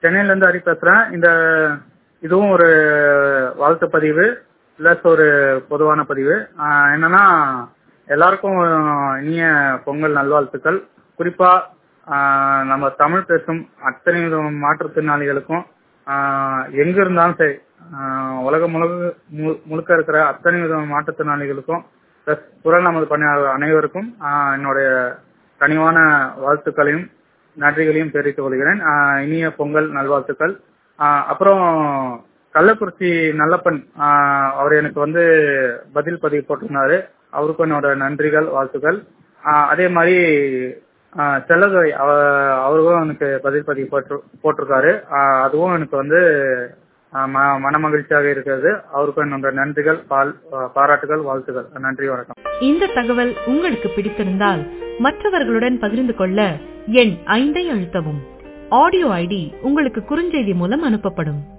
சென்னையில இருந்து ஹரி பேசுறேன் இந்த இதுவும் ஒரு வாழ்த்து பதிவு பிளஸ் ஒரு பொதுவான பதிவு ஆஹ் என்னன்னா எல்லாருக்கும் இனிய பொங்கல் நல்வாழ்த்துக்கள் குறிப்பா ஆஹ் நம்ம தமிழ் பேசும் அத்தனை வித மாற்றுத்திறனாளிகளுக்கும் ஆஹ் எங்க இருந்தாலும் சரி ஆஹ் உலகம் முழுக்க மு- முழுக்க இருக்கிற அத்தனை வித மாற்றுத்திறனாளிகளுக்கும் பிளஸ் குரல் நமது பணியாளர் அனைவருக்கும் ஆஹ் என்னுடைய கனிவான வாழ்த்துக்களையும் நன்றிகளையும் தெரிவித்துக் கொள்கிறேன் ஆஹ் இனிய பொங்கல் நல்வாழ்த்துக்கள் ஆஹ் அப்புறம் கள்ளக்குறிச்சி நல்லப்பன் ஆஹ் அவர் எனக்கு வந்து பதில் பதிவு போட்டிருந்தாரு அவருக்கும் என்னோட நன்றிகள் வாழ்த்துக்கள் ஆஹ் அதே மாதிரி ஆஹ் செல்லதுரை அவ- அவருக்கும் எனக்கு பதில் பதிவு போட்டு போட்டிருக்காரு ஆஹ் அதுவும் எனக்கு வந்து ஆஹ் ம- மன மகிழ்ச்சியாக இருக்கிறது அவருக்கும் என்னோட நன்றிகள் பால் பாராட்டுகள் வாழ்த்துக்கள் நன்றி வணக்கம் இந்த தகவல் உங்களுக்கு பிடித்திருந்தால் மற்றவர்களுடன் பகிர்ந்து கொள்ள எண் ஐந்தை அழுத்தவும் ஆடியோ ஐடி உங்களுக்கு குறுஞ்செய்தி மூலம் அனுப்பப்படும்